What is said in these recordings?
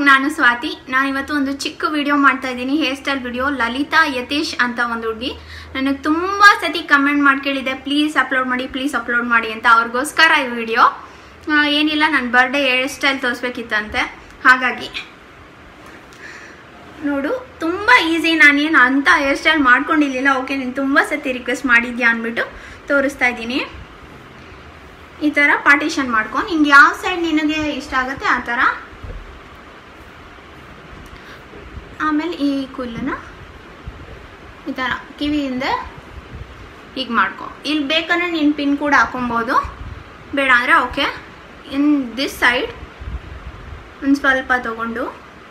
ನಾನು ಸ್ವಾತಿ ನಾನು ಇವತ್ತು ಒಂದು ಚಿಕ್ಕ ವಿಡಿಯೋ ಮಾಡ್ತಾ ಇದ್ದೀನಿ hair style video Lalitha Yathish ಅಂತ ಒಂದು ಹುಡುಗಿ ನನಗೆ ತುಂಬ ಸತಿ ಕಮೆಂಟ್ ಮಾಡಿ ಕೇಳಿದೆ ಪ್ಲೀಸ್ ಅಪ್ಲೋಡ್ ಮಾಡಿ ಪ್ಲೀಸ್ ಅಪ್ಲೋಡ್ ಮಾಡಿ ಅಂತ ಅವ್ರಿಗೋಸ್ಕರ ಈ ವಿಡಿಯೋ ಏನಿಲ್ಲ ನನ್ನ ಬರ್ಡೇ ಹೇರ್ ಸ್ಟೈಲ್ ತೋರಿಸ್ಬೇಕಿತ್ತಂತೆ ಹಾಗಾಗಿ ನೋಡು ತುಂಬ ಈಸಿ ನಾನೇನು ಅಂಥ ಹೇರ್ ಸ್ಟೈಲ್ ಮಾಡ್ಕೊಂಡಿರಲಿಲ್ಲ ಓಕೆ ನೀನು ತುಂಬ ಸತಿ ರಿಕ್ವೆಸ್ಟ್ ಮಾಡಿದ್ಯಾ ಅಂದ್ಬಿಟ್ಟು ತೋರಿಸ್ತಾ ಇದ್ದೀನಿ ಈ ಥರ ಪಾರ್ಟಿಷನ್ ಮಾಡ್ಕೊ ನಿಂಗೆ ಯಾವ ಸೈಡ್ ನಿನಗೆ ಇಷ್ಟ ಆಗುತ್ತೆ ಆ ಥರ ಆಮೇಲೆ ಈ ಕುಲ್ಲನ ಈ ಥರ ಕಿವಿಯಿಂದ ಹೀಗೆ ಮಾಡ್ಕೊ ಇಲ್ಲಿ ಬೇಕಂದ್ರೆ ನೀನು ಪಿನ್ ಕೂಡ ಹಾಕೊಬೋದು ಬೇಡ ಅಂದರೆ ಓಕೆ ಇನ್ ದಿಸ್ ಸೈಡ್ ಒಂದು ಸ್ವಲ್ಪ ತಗೊಂಡು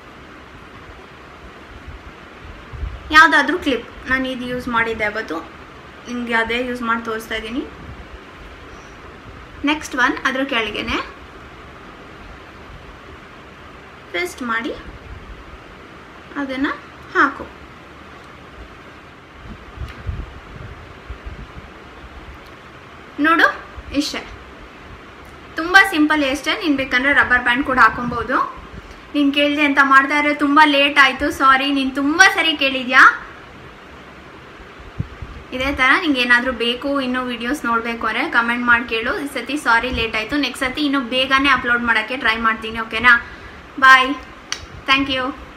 ಯಾವುದಾದ್ರೂ ಕ್ಲಿಪ್ ನಾನು ಇದು ಯೂಸ್ ಮಾಡಿದ್ದೆ ಅವತ್ತು ನಿಮಗೆ ಅದೇ ಯೂಸ್ ಮಾಡಿ ತೋರಿಸ್ತಾ ಇದ್ದೀನಿ ನೆಕ್ಸ್ಟ್ ಒನ್ ಅದ್ರ ಕೆಳಗೆನೆ ಪೇಸ್ಟ್ ಮಾಡಿ ಅದನ್ನು ಹಾಕು ನೋಡು ಇಷ್ಟೇ ತುಂಬ ಸಿಂಪಲ್ ಎಷ್ಟೇ ನೀನು ಬೇಕಂದ್ರೆ ರಬ್ಬರ್ ಬ್ಯಾಂಡ್ ಕೂಡ ಹಾಕೊಬೋದು ನೀನು ಕೇಳಿದೆ ಅಂತ ಮಾಡ್ತಾ ಇದ್ರೆ ತುಂಬ ಲೇಟ್ ಆಯಿತು ಸಾರಿ ನೀನು ತುಂಬ ಸರಿ ಕೇಳಿದ್ಯಾ ಇದೇ ಥರ ನಿಂಗೆ ಏನಾದರೂ ಬೇಕು ಇನ್ನೂ ವಿಡಿಯೋಸ್ ನೋಡಬೇಕು ಅಂದರೆ ಕಮೆಂಟ್ ಮಾಡಿ ಕೇಳು ಈ ಸತಿ ಸಾರಿ ಲೇಟ್ ಆಯಿತು ನೆಕ್ಸ್ಟ್ ಸತಿ ಇನ್ನೂ ಬೇಗನೆ ಅಪ್ಲೋಡ್ ಮಾಡೋಕ್ಕೆ ಟ್ರೈ ಮಾಡ್ತೀನಿ ಓಕೆನಾ ಬಾಯ್ ಥ್ಯಾಂಕ್ ಯು